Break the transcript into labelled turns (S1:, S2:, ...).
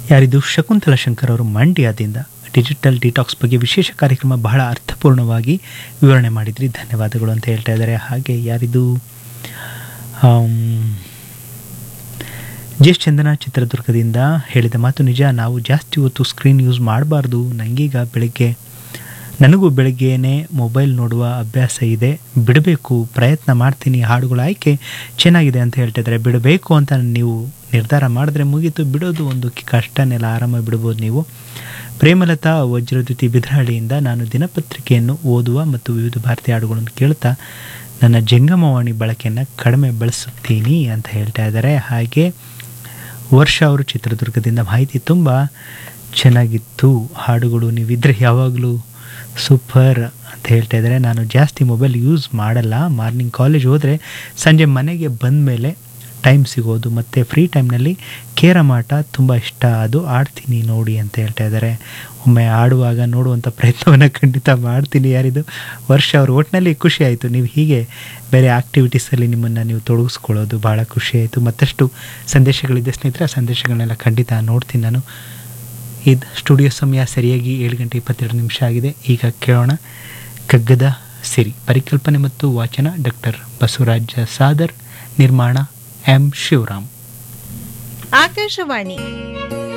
S1: ಯಾರಿದು ಶಕುಂತಲ ಶಂಕರ್ ಅವರು ಮಂಡ್ಯದಿಂದ ಡಿಜಿಟಲ್ ಡಿಟಾಕ್ಸ್ ಬಗ್ಗೆ ವಿಶೇಷ ಕಾರ್ಯಕ್ರಮ ಬಹಳ ಅರ್ಥಪೂರ್ಣವಾಗಿ ವಿವರಣೆ ಮಾಡಿದ್ರಿ ಧನ್ಯವಾದಗಳು ಅಂತ ಹೇಳ್ತಾ ಇದ್ದಾರೆ ಹಾಗೆ ಯಾರಿದು ಆಮ್, ಜೇಶ್ ಚಂದನ ಚಿತ್ರದುರ್ಗದಿಂದ ಹೇಳಿದ ಮಾತು ನಿಜ ನಾವು ಜಾಸ್ತಿ ಹೊತ್ತು ಸ್ಕ್ರೀನ್ ಯೂಸ್ ಮಾಡಬಾರ್ದು ನನಗೀಗ ಬೆಳಗ್ಗೆ ನನಗೂ ಬೆಳಗ್ಗೆನೇ ಮೊಬೈಲ್ ನೋಡುವ ಅಭ್ಯಾಸ ಇದೆ ಬಿಡಬೇಕು ಪ್ರಯತ್ನ ಮಾಡ್ತೀನಿ ಹಾಡುಗಳ ಆಯ್ಕೆ ಚೆನ್ನಾಗಿದೆ ಅಂತ ಹೇಳ್ತಿದ್ದಾರೆ ಬಿಡಬೇಕು ಅಂತ ನೀವು ನಿರ್ಧಾರ ಮಾಡಿದ್ರೆ ಮುಗೀತು ಬಿಡೋದು ಒಂದು ಕಷ್ಟನೆಲ್ಲ ಆರಾಮಾಗಿ ಬಿಡ್ಬೋದು ನೀವು ಪ್ರೇಮಲತಾ ವಜ್ರದ್ಯುತಿ ಬಿದ್ರಹಳ್ಳಿಯಿಂದ ನಾನು ದಿನಪತ್ರಿಕೆಯನ್ನು ಓದುವ ಮತ್ತು ವಿವಿಧ ಭಾರತೀಯ ಹಾಡುಗಳನ್ನು ಕೇಳ್ತಾ ನನ್ನ ಜಂಗಮವಾಣಿ ಬಳಕೆಯನ್ನು ಕಡಿಮೆ ಬಳಸುತ್ತೀನಿ ಅಂತ ಹೇಳ್ತಾ ಇದ್ದಾರೆ ಹಾಗೆ ವರ್ಷ ಅವರು ಚಿತ್ರದುರ್ಗದಿಂದ ಮಾಹಿತಿ ತುಂಬ ಚೆನ್ನಾಗಿತ್ತು ಹಾಡುಗಳು ನೀವಿದ್ರೆ ಯಾವಾಗಲೂ ಸೂಪರ್ ಅಂತ ಹೇಳ್ತಾ ಇದ್ದಾರೆ ನಾನು ಜಾಸ್ತಿ ಮೊಬೈಲ್ ಯೂಸ್ ಮಾಡಲ್ಲ ಮಾರ್ನಿಂಗ್ ಕಾಲೇಜ್ ಹೋದರೆ ಸಂಜೆ ಮನೆಗೆ ಬಂದ ಮೇಲೆ ಟೈಮ್ ಸಿಗೋದು ಮತ್ತು ಫ್ರೀ ಟೈಮ್ನಲ್ಲಿ ಕೇರಮಾಟ ತುಂಬ ಇಷ್ಟ ಅದು ಆಡ್ತೀನಿ ನೋಡಿ ಅಂತ ಹೇಳ್ತಾ ಇದ್ದಾರೆ ಒಮ್ಮೆ ಆಡುವಾಗ ನೋಡುವಂಥ ಪ್ರಯತ್ನವನ್ನು ಖಂಡಿತ ಮಾಡ್ತೀನಿ ಯಾರಿದು ವರ್ಷ ಅವ್ರ ಒಟ್ಟಿನಲ್ಲಿ ಖುಷಿ ಆಯಿತು ನೀವು ಹೀಗೆ ಬೇರೆ ಆ್ಯಕ್ಟಿವಿಟೀಸಲ್ಲಿ ನಿಮ್ಮನ್ನು ನೀವು ತೊಡಗಿಸ್ಕೊಳ್ಳೋದು ಭಾಳ ಖುಷಿ ಆಯಿತು ಮತ್ತಷ್ಟು ಸಂದೇಶಗಳಿದೆ ಸ್ನೇಹಿತರೆ ಆ ಸಂದೇಶಗಳನ್ನೆಲ್ಲ ಖಂಡಿತ ನೋಡ್ತೀನಿ ನಾನು ಇದು ಸ್ಟುಡಿಯೋ ಸಮಯ ಸರಿಯಾಗಿ ಏಳು ಗಂಟೆ ಇಪ್ಪತ್ತೆರಡು ನಿಮಿಷ ಆಗಿದೆ ಈಗ ಕೇಳೋಣ ಕಗ್ಗದ ಸಿರಿ ಪರಿಕಲ್ಪನೆ ಮತ್ತು ವಾಚನ ಡಾಕ್ಟರ್ ಬಸವರಾಜ ಸಾದರ್ ನಿರ್ಮಾಣ ಎಂ ಶಿವರಾಮ್
S2: ಆಕಾಶವಾಣಿ